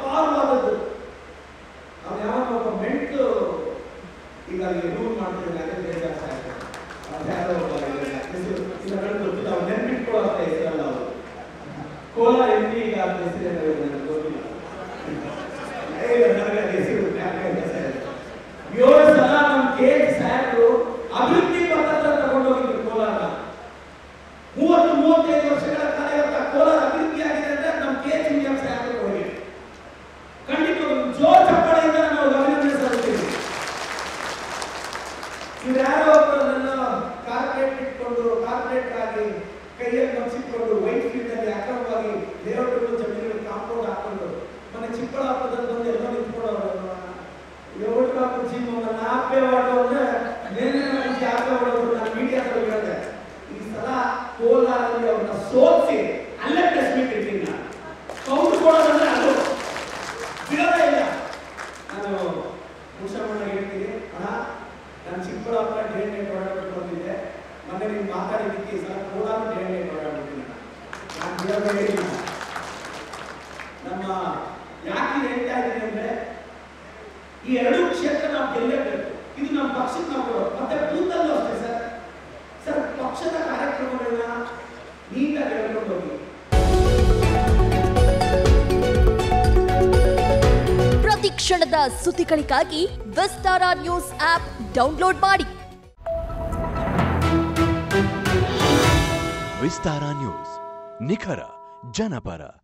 ಅಪಾರವಾದದ್ದು ನಾವು ಯಾವಾಗ ಒಬ್ಬ ಮೆಂಟು ಈಗ ಅಲ್ಲಿ ರೂಲ್ ಮಾಡ್ತಿದ್ದಾರೆ ಅದೇ ಬೇಜಾರು ಸಾಕು ಅವ್ರು ಯಾರೋ ಒಬ್ಬ ಇದ್ದಾರೆ. ಹೆಸರು ಇಲ್ಲ ನನಗೆ ಗೊತ್ತಿಲ್ಲ ಅವ್ರು ನೆನ್ಪಿಟ್ಕೊಳ್ಳೋ ಅಂತ ಹೆಸರಲ್ಲ ಅವರು ಕೋಲಾರ ಎಂ ಪಿ ಈಗ ಅಂತ ಹೆಸರೇನೋ ಇದೆ, ನನಗೆ ಗೊತ್ತಿಲ್ಲ ಏ, ನನಗೆ ಅದು ಹೆಸರು ಜ್ಞಾಪಕ ಇಲ್ಲ ಸರ್. ಏಳು ಸಲ ನಮ್ಮ ಕೆ ಸಾಹೇಬರು ಅಭಿವೃದ್ಧಿ ಪತ್ರ ತಗೊಂಡೋಗಿದ್ರು ಕೋಲಾರ ಮೂವತ್ತು ಮೂವತ್ತೈದು ವರ್ಷಗಳ ಕಾಲ ಇವತ್ತು ಆ ಕೋಲಾರ ಅಭಿವೃದ್ಧಿ ಆಗಿದೆ ಅಂದ್ರೆ ನಮ್ಮ ಕೆ ಎಚ್ ವಿಲಿಯಂ ಸಾಹೇಬರು ಹೋಗಿ ಖಂಡಿತ ಜೋರ್ ಚಪ್ಪಾಳೆಯಿಂದ ನಾವು ಅಭಿನಂದನೆ ಸಲ್ಲಿಸ್ತೀವಿ ಇವ್ರು ಯಾರೋ ಒಬ್ಬರನ್ನೆಲ್ಲ ಕಾರ್ಪೊರೇಟ್ ಇಟ್ಕೊಂಡು ಕಾರ್ಪೊರೇಟ್ ಆಗಿ ಕೈಯಲ್ಲಿ ಮಚ್ಚಿಟ್ಕೊಂಡು ವೈಟ್ ಫೀಲ್ಡ್ ಅಲ್ಲಿ ಅಕ್ರಮವಾಗಿ ಲೇಔಟ್ಗಳು ಜಮೀನುಗಳು ಕಾಂಪೌಂಡ್ ಹಾಕೊಂಡು ಮನೆ ಚಿಕ್ಕಬಳ್ಳಾಪುರದಲ್ಲಿ ಬಂದು ಎಲ್ಲ ನಿಂತ್ಕೊಳ್ಳೋರು ಏಳು ಕುರ್ಚಿ ನಾಲ್ಕೇ ವಾರ್ಡು ಅಂದ್ರೆ ನೇರಳೆ ಕುರ್ಚಿ ಹಾಕೇ ಹೊಡೋದು ನಾನು ಮೀಡಿಯಾದಲ್ಲಿ ಹೇಳಿದೆ ಈ ಸಲ ಕೋಲಾರಲ್ಲಿ ಅವ್ರನ್ನ ಸೋಲಿಸಿ ಅಲ್ಲೇ ಪ್ರೆಸ್ ಮೀಟ್ ಇರ್ತೀನಿ ನಾನು ಕೌಂಟ್ ಕೊಡೋದಂದ್ರೆ ಅದು ಬಿಡೋದೇ ಇಲ್ಲ ನಾನು ಮುಷಮಣ್ಣ ಹೇಳ್ತೀನಿ ಅಣ್ಣ ನಾನು ಚಿಕ್ಕಬಳ್ಳಾಪುರ ಡೇ ನೈಟ್ ಓಡಾಡಬೇಕು ಅಂತಿದ್ದೆ ಮೊನ್ನೆ ನೀವು ಮಾತಾಡಿದ್ದಕ್ಕೆ ಈ ಸಲ ಕೋಲಾರ ಡೇ ನೈಟ್ ಓಡಾಡ್ಬಿಡ್ತೀನಿ ನಾನು ಬಿಡೋದೇ ಇಲ್ಲ ನಮ್ಮ ಯಾಕೆ ಇದು ಹೇಳ್ತಾ ಇದ್ದೀನಿ ಅಂದ್ರೆ ಈ ಎರಡು ಕ್ಷೇತ್ರ ನಾವು ಗೆಲ್ಲಬೇಕು ಇದು ನಮ್ಮ ಪಕ್ಷಕ್ಕೆ ನಾವು ಕೊಡೋದು ಮತ್ತೆ ಬೂತಲ್ಲೂ ಅಷ್ಟೇ ಸರ್ ಸರ್ ಪಕ್ಷದ ಕಾರ್ಯಕ್ರಮಗಳನ್ನ ನೀಟಾಗಿ ಹೇಳ್ಕೊಂಡು ಹೋಗಿ ಪ್ರತಿ ಕ್ಷಣದ ಸುದ್ದಿಗಳಿಗಾಗಿ ವಿಸ್ತಾರ ನ್ಯೂಸ್ ಆಪ್ ಡೌನ್ಲೋಡ್ ಮಾಡಿ ವಿಸ್ತಾರ ನ್ಯೂಸ್ ನಿಖರ ಜನಪರ